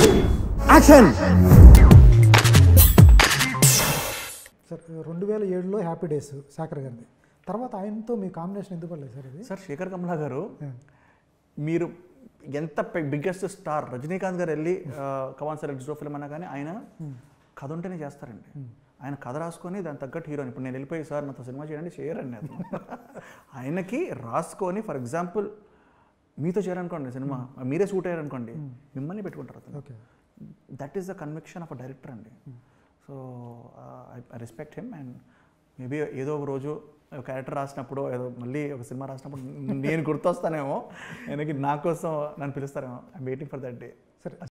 action sir రెండు వేల ఏడులో హ్యాపీ డేస్ శాఖర్ గారిది తర్వాత ఆయనతో మీ కాంబినేషన్ ఎందుకు పడలేదు సార్ ఇది సార్ శేఖర్ కమలా గారు మీరు ఎంత బిగ్గెస్ట్ స్టార్ రజనీకాంత్ గారు వెళ్ళి కమాన్ సార్ ఎక్స్ట్రో ఫిల్మ్ అన్నా కానీ ఆయన కథ ఉంటేనే చేస్తారండి ఆయన కథ రాసుకొని దాని తగ్గట్టు హీరోని ఇప్పుడు నేను వెళ్ళిపోయి సార్ నాతో సినిమా చేయండి చేయరండి అతను ఆయనకి రాసుకొని ఫర్ ఎగ్జాంపుల్ మీతో చేయాలనుకోండి సినిమా మీరే షూట్ అయ్యారనుకోండి మిమ్మల్ని పెట్టుకుంటారు అతను okay that is the conviction of a director అండి so I respect him and maybe ఏదో ఒక రోజు ఒక క్యారెక్టర్ రాసినప్పుడు ఏదో మళ్ళీ ఒక సినిమా రాసినప్పుడు నేను గుర్తొస్తానేమో ఆయనకి నా కోసం నన్ను పిలుస్తారేమో I'm waiting for that day సరే